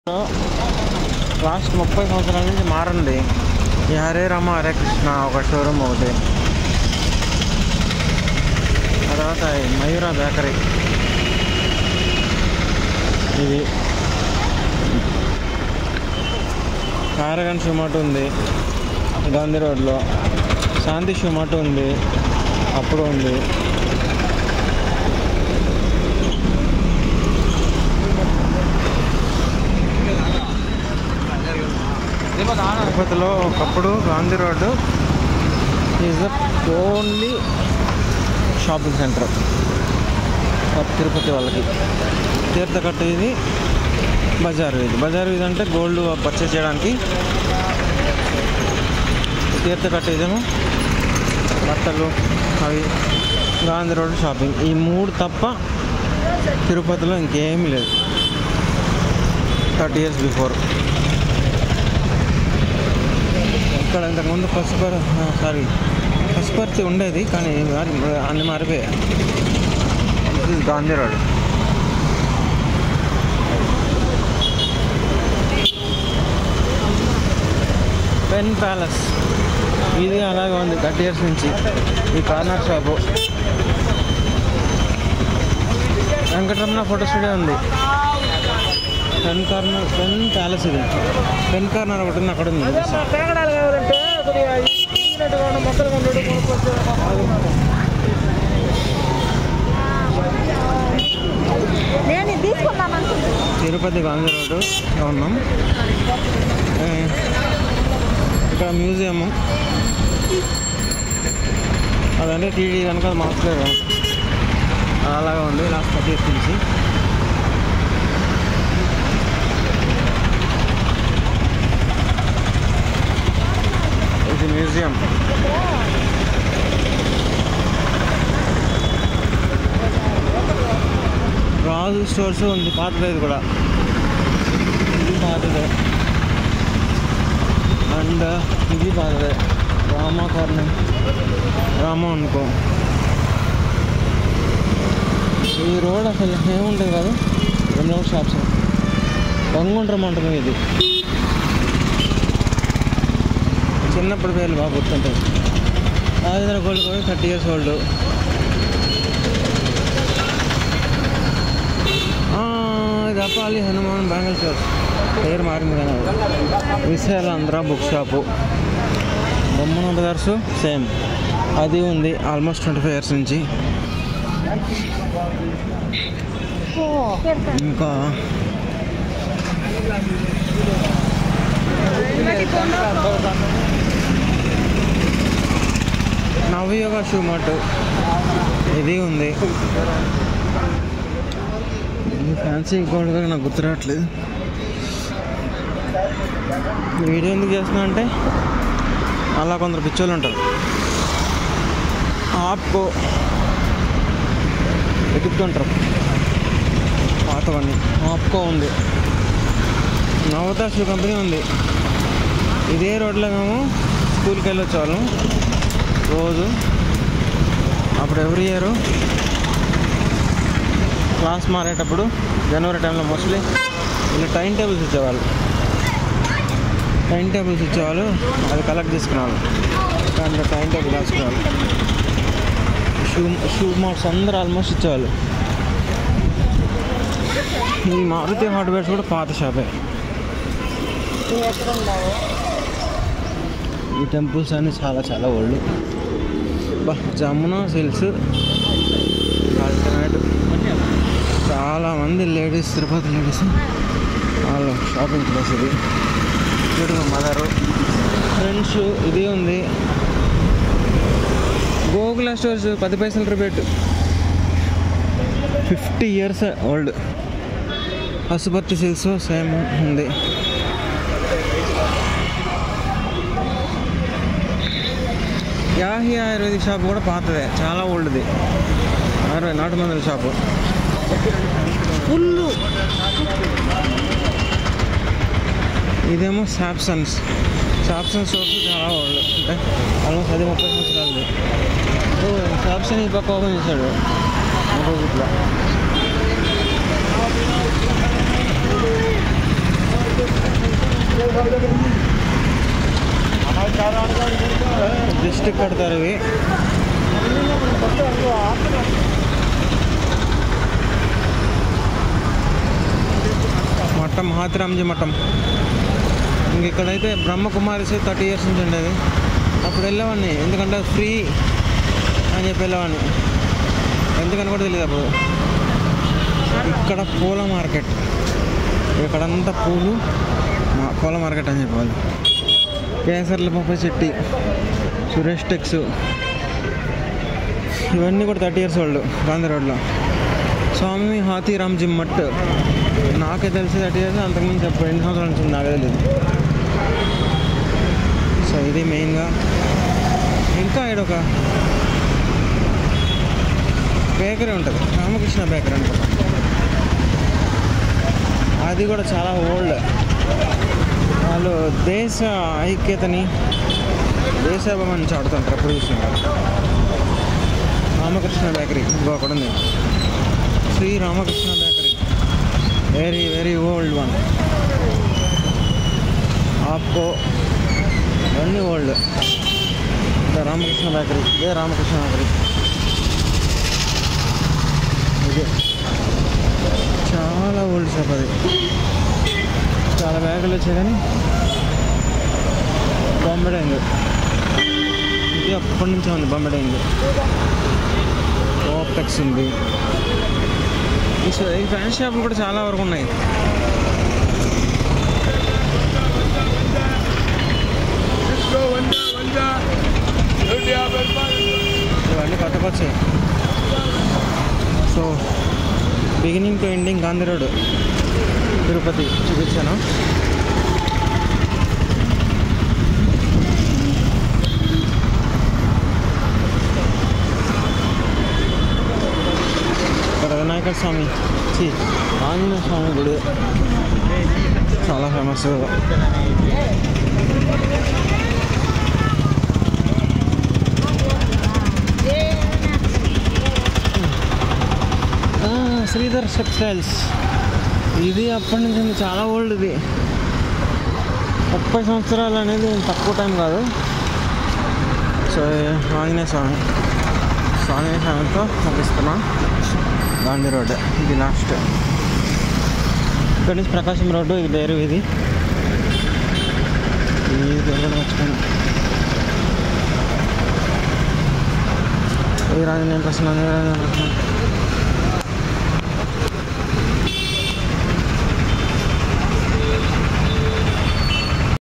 last ముప్పై సంవత్సరాల నుంచి మారింది ఈ హరే రామ హరే కృష్ణ ఒక షోరూమ్ ఒకటి తర్వాత ఈ మయూరా బేకరీ ఇది కారగన్ షుమాటు ఉంది గాంధీ రోడ్లో శాంతి షుమాటు ఉంది అప్పుడు ఉంది తిరుపతిలో ఒకప్పుడు Gandhi road is the only shopping centre Tirupati వాళ్ళకి తీర్థకట్టు ఇది బజార్ ఇది బజార్ ఇది అంటే గోల్డ్ పర్చేస్ చేయడానికి తీర్థకట్టు ఇదేమో బట్టలు అవి గాంధీ రోడ్ షాపింగ్ ఈ మూడు తప్ప తిరుపతిలో ఇంకేమీ లేదు థర్టీ ఇయర్స్ బిఫోర్ ఇక్కడ ఇంతకుముందు పసుపర్ సారీ పసుపర్తి ఉండేది కానీ మారి- అన్ని మారిపోయాయి this is Gandhi road pen palace ఇది అలాగే ఉంది థర్టీ ఇయర్స్ నుంచి ఈ corner shop Venkataramana photo studio ఉంది పెన్ కార్నర్ పెన్ ప్యాలెస్ ఇది పెన్ కార్నర్ ఒకటి ఉంది అక్కడ ఉంది పేగడాలు కావాలంటే కొద్దిగా ఈనట్టుగా ఉన్న మొక్కలు ఉండడు కొనుక్కొచ్చు నేను ఇది తీసుకున్నాను అనుకుంటున్నాను తిరుపతి గాంధీ రోడ్డు ఉన్నాం ఏ, ఇక్కడ మ్యూజియం అదంటే టీడీ కనుక అది మార్చలేదు అలాగా ఉంది లాస్ట్ థర్టీ ఇయర్స్ నుంచి ఇది మ్యూజియం రాజు స్టోర్స్ ఉంది పాతది ఇది కూడా ఇది పాతదే అండ్ ఇది పాతదే రామా కార్నర్ రామా అనుకో ఈ రోడ్ అసలు ఏముంటుంది కాదు రెండు షాప్స్ బంగుండ్రం అంటుంది ఇది చిన్నప్పుడు పేర్లు బాగా గుర్తుంటాయి రాజేంద్ర గోల్డ్ పోయి thirty years old Japali Hanuman bangle shop పేరు మారింది కదా Visalandhra book shop Bommana brothers same అది ఉంది ఆల్మోస్ట్ ట్వంటీ ఫైవ్ ఇయర్స్ నుంచి ఇంకా నవయోగ షూ మార్ట్ ఇది ఉంది ఇది ఫ్యాన్సీ గోల్డ్ కూడా నాకు గుర్తు రావట్లేదు ఈ వీడియో ఎందుకు చేస్తున్నా అంటే అలా కొందరు పిచ్చోళ్ళు ఉంటారు ఆప్కో వెతుకుతుంటారు పాతవన్నీ ఆప్కో ఉంది నవతా షూ కంపెనీ ఉంది ఇదే రోడ్లో మేము స్కూల్కి వెళ్ళొచ్చే వాళ్ళం రోజు అప్పుడు ఎవ్రీ ఇయర్ క్లాస్ మారేటప్పుడు జనవరి టైంలో మోస్ట్లీ వీళ్ళు టైం టేబుల్స్ ఇచ్చేవాళ్ళు టైం టేబుల్స్ ఇచ్చేవాళ్ళు అది కలెక్ట్ చేసుకునేవాళ్ళు దాంట్లో టైం టేబుల్ రాసుకునేవాళ్ళు షూ షూ మార్క్స్ అందరూ ఆల్మోస్ట్ ఇచ్చేవాళ్ళు ఈ మారుతి హార్డ్వేర్స్ కూడా పాత షాపే ఈ టెంపుల్స్ అన్నీ చాలా చాలా ఓల్డ్ బా జమున సిల్క్స్ ఆల్టర్నేట్ చాలా మంది లేడీస్ తిరుపతి లేడీస్ వాళ్ళు షాపింగ్ ప్లేస్ ఇది చూడు మదరు ఫ్రెండ్స్ ఇది ఉంది గోకుల స్టోర్స్ పది పైసలు రిపేట్ fifty years old Pasuparthi silks same ఉంది యాహి ఆయుర్వేదిక్ షాప్ కూడా పాతదే చాలా ఓల్డ్ది అరవై నాటు మందుల షాపు ఫుల్ ఇదేమో సాప్సన్స్ సాప్సన్ సోప్స్ చాలా ఓల్డ్ అంటే ఆల్మోస్ట్ అది ముప్పై సంవత్సరాలది ఓ సాప్సన్ ఈ పక్క ఓపెన్ చేశాడు ఆపోజిట్లో డిస్టిక్ కడతారు ఇవి మఠం మహాతిరాంజీ మఠం ఇంక ఇక్కడైతే బ్రహ్మకుమారిస్ థర్టీ ఇయర్స్ నుంచి ఉండేది అప్పుడు వెళ్ళేవాడిని ఎందుకంటే ఫ్రీ అని చెప్పి వెళ్ళేవాడిని ఎందుకని కూడా తెలియదు అప్పుడు ఇక్కడ పూల మార్కెట్ ఇక్కడంతా పూలు మా- పూల మార్కెట్ అని చెప్పాలి కేసర్ల పప్పు చెట్టి సురేష్ టెక్స్ ఇవన్నీ కూడా థర్టీ ఇయర్స్ ఓల్డ్ గాంధీ రోడ్లో స్వామి హాతీరామ్ జిమ్ మట్ నాకే తెలిసి థర్టీ ఇయర్స్ అంతకుమించి ఎప్పుడు ఎన్ని సంవత్సరాల నుంచి ఉంది నాకే తెలియదు సో ఇది మెయిన్గా ఇంకా ఈడొక బేకరీ ఉంటుంది రామకృష్ణ బేకరీ అనుకుంటా అది కూడా చాలా ఓల్డ్ వాళ్ళు దేశ ఐక్యతని దేశాభిమానం చాడుతుంటారు ఎప్పుడు చూసినా రామకృష్ణ బేకరీ ఇంకో అక్కడ ఉంది Sri Ramakrishna bakery very very old one APCO ఇవన్నీ ఓల్డ్ రామకృష్ణ బేకరీ ఇదే రామకృష్ణ బేకరీ ఇదే చాలా ఓల్డ్ షాప్ అది చాలా బ్యాగులు వచ్చాయి కానీ బొంబెడైంగ్ ఇది అప్పటి నుంచే ఉంది బొంబెడైంగ్ ఓపెక్స్ ఉంది ఈ షా- ఈ ఫ్యాన్ షాపులు కూడా చాలా వరకు ఉన్నాయి ఇవన్నీ కొత్త కొచ్చాయి so beginning to ending Gandhi road Tirupati చూపించాను ఇక్కడ వినాయక స్వామి ఛీ, ఆంజనేయ స్వామి గుడి చాలా ఫేమస్ శ్రీధర్ టెక్స్టైల్స్ ఇది అప్పటి నుంచి ఉంది చాలా ఓల్డ్ ఇది ముప్పై సంవత్సరాలు అనేది తక్కువ టైం కాదు సో ఆంజనేయ స్వామి సో ఆంజనేయ స్వామితో ముగిస్తున్నాం గాంధీ రోడ్ ఇది లాస్ట్ ఇక్కడ నుంచి ప్రకాశం రోడ్డు ఇది డైరీ ఇది ఇది దొరకడం మర్చిపోయాను ఈ రాజు నేను ప్రశ్న